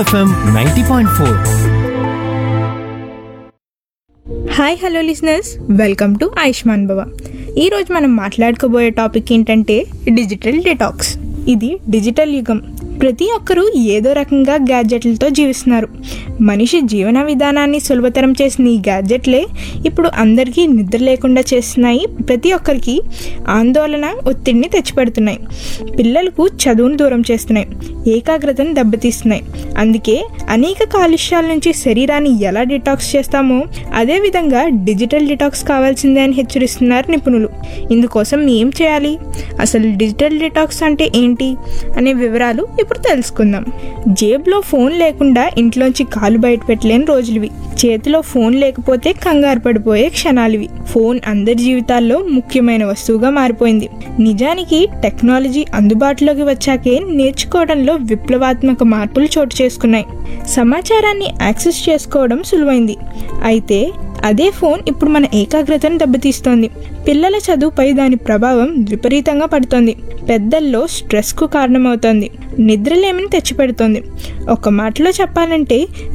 FM ninety point four hi hello listeners welcome to Ayushman Bhava ఈరోజు మనం మాట్లాడుకోబోయే టాపిక్ ఏంటంటే డిజిటల్ డిటాక్స్ ఇది డిజిటల్ యుగం ప్రతి ఒక్కరూ ఏదో రకంగా గ్యాడ్జెట్లతో జీవిస్తున్నారు మనిషి జీవన విధానాన్ని సులభతరం చేసిన ఈ గ్యాడ్జెట్లే ఇప్పుడు అందరికీ నిద్ర లేకుండా చేస్తున్నాయి ప్రతి ఒక్కరికి ఆందోళన ఒత్తిడిని తెచ్చిపెడుతున్నాయి పిల్లలకు చదువును దూరం చేస్తున్నాయి ఏకాగ్రతను దెబ్బతీస్తున్నాయి అందుకే అనేక కాలుష్యాల నుంచి శరీరాన్ని ఎలా డిటాక్స్ చేస్తామో అదే విధంగా డిజిటల్ డిటాక్స్ కావాల్సిందే అని హెచ్చరిస్తున్నారు నిపుణులు ఇందుకోసం ఏం చేయాలి అసలు డిజిటల్ డిటాక్స్ అంటే ఏంటి అనే వివరాలు ఇప్పుడు తెలుసుకుందాం జేబులో ఫోన్ లేకుండా ఇంట్లోంచి కాలు బయట పెట్టలేని రోజులివి చేతిలో ఫోన్ లేకపోతే కంగారు పడిపోయే క్షణాలివి ఫోన్ అందరి జీవితాల్లో ముఖ్యమైన వస్తువుగా మారిపోయింది నిజానికి టెక్నాలజీ అందుబాటులోకి వచ్చాకే నేర్చుకోవడంలో విప్లవాత్మక మార్పులు చోటు చేసుకున్నాయి సమాచారాన్ని యాక్సెస్ చేసుకోవడం సులువైంది అయితే అదే ఫోన్ ఇప్పుడు మన ఏకాగ్రతను దెబ్బతీస్తోంది పిల్లల చదువుపై దాని ప్రభావం విపరీతంగా పడుతోంది పెద్దల్లో స్ట్రెస్కు కారణమవుతోంది నిద్రలేమిని తెచ్చిపెడుతోంది ఒక మాటలో చెప్పాలంటే